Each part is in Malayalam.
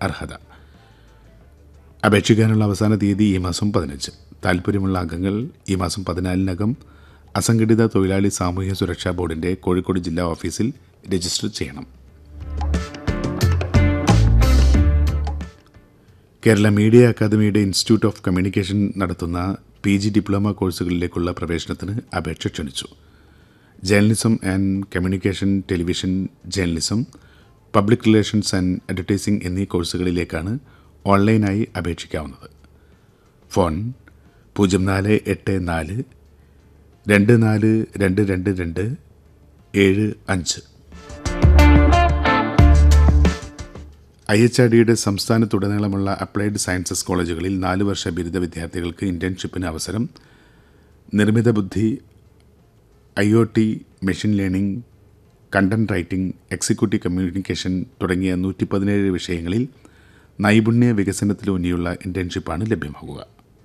അർഹത അപേക്ഷിക്കാനുള്ള അവസാന തീയതി ഈ മാസം പതിനഞ്ച് താൽപ്പര്യമുള്ള അംഗങ്ങൾ ഈ മാസം പതിനാലിനകം അസംഘടിത തൊഴിലാളി സാമൂഹ്യ സുരക്ഷാ ബോർഡിൻ്റെ കോഴിക്കോട് ജില്ലാ ഓഫീസിൽ രജിസ്റ്റർ ചെയ്യണം കേരള മീഡിയ അക്കാദമിയുടെ ഇൻസ്റ്റിറ്റ്യൂട്ട് ഓഫ് കമ്മ്യൂണിക്കേഷൻ നടത്തുന്ന പി ജി ഡിപ്ലോമ കോഴ്സുകളിലേക്കുള്ള പ്രവേശനത്തിന് അപേക്ഷ ക്ഷണിച്ചു journalism and communication television journalism public relations and advertising എന്നീ കോഴ്സുകളിലേക്കാണ് ഓൺലൈനായി അപേക്ഷിക്കാവുന്നത് ഫോൺ പൂജ്യം നാല് എട്ട് നാല് രണ്ട് നാല് രണ്ട് രണ്ട് രണ്ട് ഏഴ് അഞ്ച് ഐ എച്ച് ആർ ഡിയുടെ സംസ്ഥാനത്തുടനീളമുള്ള അപ്ലൈഡ് സയൻസസ് കോളേജുകളിൽ നാല് വർഷ ബിരുദ വിദ്യാർത്ഥികൾക്ക് ഇന്റേൺഷിപ്പിന് അവസരം നിർമ്മിത ബുദ്ധി I O T machine learning content writing executive communication തുടങ്ങിയ നൂറ്റി പതിനേഴ് വിഷയങ്ങളിൽ നൈപുണ്യ വികസനത്തിലൂന്നിയുള്ള ഇന്റേൺഷിപ്പാണ് ലഭ്യമാകുക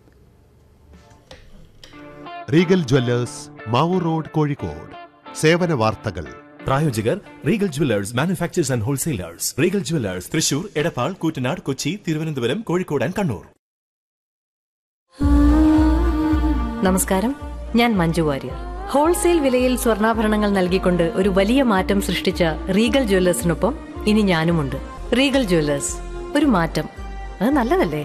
Regal jewellers Mavoor road Kozhikode സേവന വാർത്തകൾ പ്രായോജകർ Regal jewellers manufacturers and wholesalers Regal jewellers Thrissur Edappal Koottanad Kochi Thiruvananthapuram Kozhikode and Kannur നമസ്കാരം ഞാൻ മഞ്ജു വാര്യർ ഹോൾസെയിൽ വിലയിൽ സ്വർണ്ണാഭരണങ്ങൾ നൽകിക്കൊണ്ട് ഒരു വലിയ മാറ്റം സൃഷ്ടിച്ച റീഗൽ ജ്വല്ലേഴ്സിനൊപ്പം ഇനി ഞാനുമുണ്ട് റീഗൽ ജ്വല്ലേഴ്സ് ഒരു മാറ്റം അത് നല്ലതല്ലേ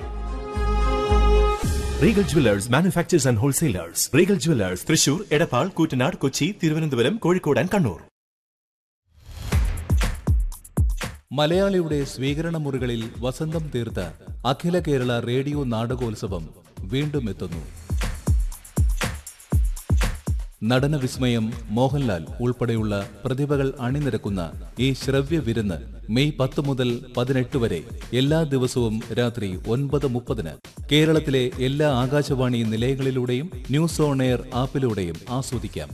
Regal jewellers manufacturers and wholesalers Regal jewellers Thrissur Edappal Koottanad Kochi Thiruvananthapuram Kozhikode and Kannur മലയാളിയുടെ സ്വീകരണ മുറികളിൽ വസന്തം തീർത്ത അഖില കേരള റേഡിയോ നാടകോത്സവം വീണ്ടും എത്തുന്നു നടന വിസ്മയം മോഹൻലാൽ ഉൾപ്പെടെയുള്ള പ്രതിഭകൾ അണിനിരക്കുന്ന ഈ ശ്രവ്യ വിരുന്ന് മെയ് പത്ത് മുതൽ പതിനെട്ട് വരെ എല്ലാ ദിവസവും രാത്രി ഒൻപത് മുപ്പതിന് കേരളത്തിലെ എല്ലാ ആകാശവാണി നിലയങ്ങളിലൂടെയും ന്യൂസ് ഓൺ എയർ ആപ്പിലൂടെയും ആസ്വദിക്കാം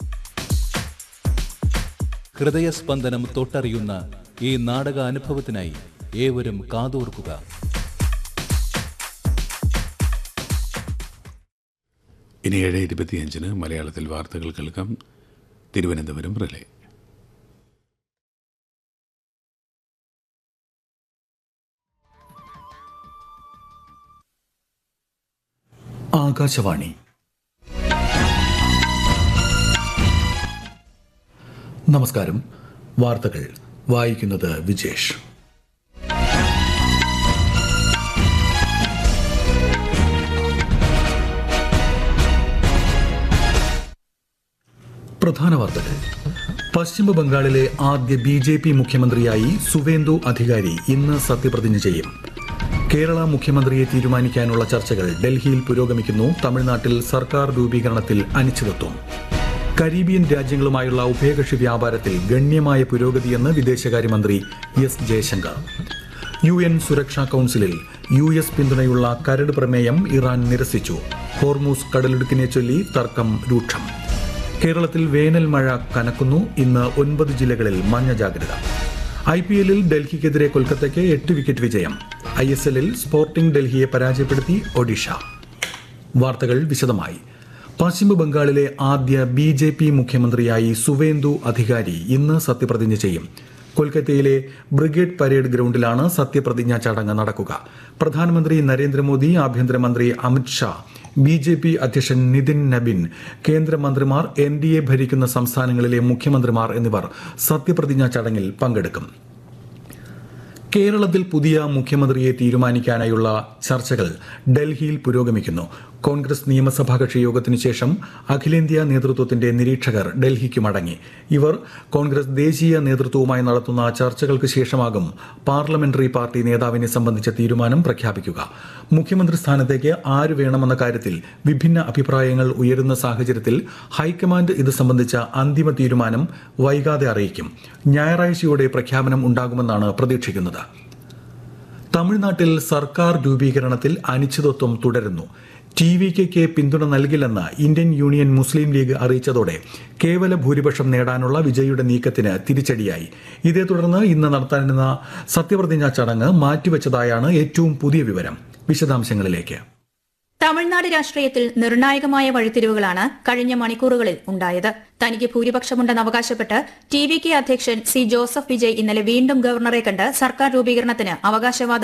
ഹൃദയസ്പന്ദനം തൊട്ടറിയുന്ന ഈ നാടക അനുഭവത്തിനായി ഏവരും കാതോർക്കുക ഇനി ഏഴ് ഇരുപത്തിയഞ്ചിന് മലയാളത്തിൽ വാർത്തകൾ കേൾക്കാം തിരുവനന്തപുരം റിലേ ആകാശവാണി നമസ്കാരം വാർത്തകൾ വായിക്കുന്നത് വിജേഷ് പ്രധാന വാർത്തകൾ പശ്ചിമ ബംഗാളിലെ ആദ്യ ബി ജെ പി മുഖ്യമന്ത്രിയായി സുവേന്ദു അധികാരി ഇന്ന് സത്യപ്രതിജ്ഞ ചെയ്യും കേരള മുഖ്യമന്ത്രിയെ തീരുമാനിക്കാനുള്ള ചർച്ചകൾ ഡൽഹിയിൽ പുരോഗമിക്കുന്നു തമിഴ്നാട്ടിൽ സർക്കാർ രൂപീകരണത്തിൽ അനിശ്ചിതത്വം കരീബിയൻ രാജ്യങ്ങളുമായുള്ള ഉഭയകക്ഷി വ്യാപാരത്തിൽ ഗണ്യമായ പുരോഗതിയെന്ന് വിദേശകാര്യമന്ത്രി എസ് ജയശങ്കർ യു എൻ സുരക്ഷാ കൌൺസിലിൽ യു എസ് പിന്തുണയുള്ള കരട് പ്രമേയം ഇറാൻ നിരസിച്ചു ഹോർമൂസ് കടലിടുക്കിനെ ചൊല്ലി തർക്കം രൂക്ഷം കേരളത്തിൽ വേനൽ മഴ കനക്കുന്നു ഇന്ന് ഒൻപത് ജില്ലകളിൽ മഞ്ഞ ജാഗ്രത ഐ പി എല്ലിൽ ഡൽഹിക്കെതിരെ കൊൽക്കത്തയ്ക്ക് എട്ട് വിക്കറ്റ് വിജയം ഐ എസ് എല്ലിൽ സ്പോർട്ടിംഗ് ഡൽഹിയെ പരാജയപ്പെടുത്തി ഒഡീഷ വാർത്തകൾ വിശദമായി പശ്ചിമ ബംഗാളിലെ ആദ്യ ബി ജെ പി മുഖ്യമന്ത്രിയായി സുവേന്ദു അധികാരി ഇന്ന് സത്യപ്രതിജ്ഞ ചെയ്യും കൊൽക്കത്തയിലെ ബ്രിഗേഡ് പരേഡ് ഗ്രൌണ്ടിലാണ് സത്യപ്രതിജ്ഞാ ചടങ്ങ് നടക്കുക പ്രധാനമന്ത്രി നരേന്ദ്രമോദി ആഭ്യന്തരമന്ത്രി Amit Shah B J P അധ്യക്ഷൻ നിതിൻ നബിൻ കേന്ദ്രമന്ത്രിമാർ എൻ ഡി എ ഭരിക്കുന്ന സംസ്ഥാനങ്ങളിലെ മുഖ്യമന്ത്രിമാർ എന്നിവർ സത്യപ്രതിജ്ഞാ ചടങ്ങിൽ പങ്കെടുക്കും കേരളത്തിൽ പുതിയ മുഖ്യമന്ത്രിയെ തീരുമാനിക്കാനായുള്ള ചർച്ചകൾ ഡൽഹിയിൽ പുരോഗമിക്കുന്നു കോൺഗ്രസ് നിയമസഭാ കക്ഷി യോഗത്തിനു ശേഷം അഖിലേന്ത്യാ നേതൃത്വത്തിന്റെ നിരീക്ഷകർ ഡൽഹിക്ക് മടങ്ങി ഇവർ കോൺഗ്രസ് ദേശീയ നേതൃത്വവുമായി നടത്തുന്ന ചർച്ചകൾക്ക് ശേഷമാകും പാർലമെന്ററി പാർട്ടി നേതാവിനെ സംബന്ധിച്ച തീരുമാനം പ്രഖ്യാപിക്കുക മുഖ്യമന്ത്രി സ്ഥാനത്തേക്ക് ആര് വേണമെന്ന കാര്യത്തിൽ വിഭിന്ന അഭിപ്രായങ്ങൾ ഉയരുന്ന സാഹചര്യത്തിൽ ഹൈക്കമാൻഡ് ഇത് സംബന്ധിച്ച അന്തിമ തീരുമാനം വൈകാതെ അറിയിക്കും ഞായറാഴ്ചയോടെ പ്രഖ്യാപനം ഉണ്ടാകുമെന്നാണ് പ്രതീക്ഷിക്കുന്നത് തമിഴ്നാട്ടിൽ സർക്കാർ രൂപീകരണത്തിൽ അനിശ്ചിതത്വം തുടരുന്നു ടി വി കെക്ക് പിന്തുണ നൽകില്ലെന്ന് ഇന്ത്യൻ യൂണിയൻ മുസ്ലിം ലീഗ് അറിയിച്ചതോടെ കേവല ഭൂരിപക്ഷം നേടാനുള്ള വിജയിയുടെ നീക്കത്തിന് തിരിച്ചടിയായി ഇതേ തുടർന്ന് ഇന്ന് നടത്താനിരുന്ന സത്യപ്രതിജ്ഞാ ചടങ്ങ് മാറ്റിവെച്ചതായാണ് ഏറ്റവും പുതിയ വിവരം വിശദാംശങ്ങളിലേക്ക് തമിഴ്നാട് രാഷ്ട്രീയത്തിൽ നിർണായകമായ വഴിത്തിരിവുകളാണ് കഴിഞ്ഞ മണിക്കൂറുകളിൽ ഉണ്ടായത് തനിക്ക് ഭൂരിപക്ഷമുണ്ടെന്ന് അവകാശപ്പെട്ട് ടി വി കെ അധ്യക്ഷൻ സി ജോസഫ് വിജയ് ഇന്നലെ വീണ്ടും ഗവർണറെ കണ്ട് സർക്കാർ രൂപീകരണത്തിന് അവകാശവാദം